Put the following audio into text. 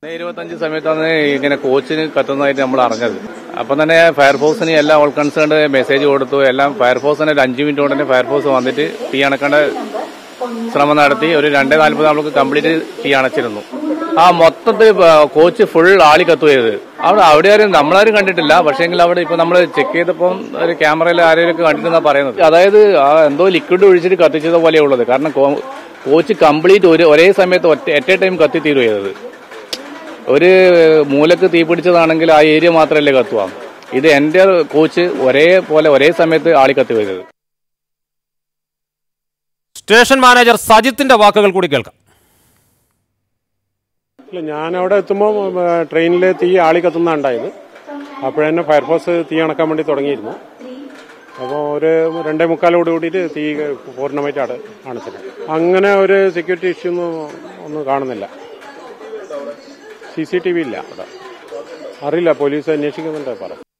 ഇരുപത്തഞ്ച് സമയത്താണ് ഇങ്ങനെ കോച്ചിന് കത്തുന്നതായിട്ട് നമ്മൾ അറിഞ്ഞത് അപ്പം തന്നെ ഫയർഫോഴ്സിന് എല്ലാ ഓൾ കൺസേൺഡ് മെസ്സേജ് കൊടുത്തു എല്ലാം ഫയർഫോഴ്സിന് ഒരു അഞ്ച് മിനിറ്റ് കൊണ്ട് തന്നെ ഫയർഫോഴ്സ് വന്നിട്ട് തീ അണക്കേണ്ട ശ്രമം നടത്തി ഒരു രണ്ടേ നാൽപ്പത് നമുക്ക് കംപ്ലീറ്റ് തീ അണച്ചിരുന്നു ആ മൊത്തത്തിൽ കോച്ച് ഫുൾ ആളി കത്തുകയത് അവിടെ അവിടെ ആരും നമ്മളാരും കണ്ടിട്ടില്ല പക്ഷേങ്കിൽ അവിടെ ഇപ്പൊ നമ്മൾ ചെക്ക് ചെയ്തപ്പം ഒരു ക്യാമറയിൽ ആരെയൊക്കെ കണ്ടിട്ടെന്നാ പറയുന്നത് അതായത് ആ എന്തോ ലിക്വിഡ് ഒഴിച്ചിട്ട് കത്തിച്ചത് പോലെയുള്ളത് കാരണം കോ- കോച്ച് കംപ്ലീറ്റ് ഒരു ഒരേ സമയത്ത് ഒറ്റ എറ്റ് എ ടൈം കത്തി തീരുക ചെയ്തത് ഒരു മൂലക്ക് തീ പിടിച്ചതാണെങ്കിൽ ആ ഏരിയ മാത്രമല്ലേ കത്തുക ഇത് എന്റെ കോച്ച് ഒരേപോലെ ഒരേ സമയത്ത് ആളി കത്തി വരുന്നത് സ്റ്റേഷൻ മാനേജർ സജിത്തിന്റെ വാക്കുകൾ കൂടി കേൾക്കാം ഇല്ല ഞാൻ അവിടെ എത്തുമ്പോൾ ട്രെയിനിൽ തീ ആളി കത്തുന്ന ഉണ്ടായത് അപ്പോഴന്നെ ഫയർഫോഴ്സ് തീ അണക്കാൻ വേണ്ടി തുടങ്ങിയിരുന്നു അപ്പോൾ ഒരു രണ്ടേ മുക്കാലോട് കൂടിയിട്ട് തീ പൂർണ്ണമായിട്ട് അട അണച്ചത് അങ്ങനെ ഒരു സെക്യൂരിറ്റി ഇഷ്യൂ ഒന്നും ഒന്നും കാണുന്നില്ല സി സി ടി വി ഇല്ല അവിടെ അറിയില്ല പോലീസ് അന്വേഷിക്കുന്നുണ്ട് പറ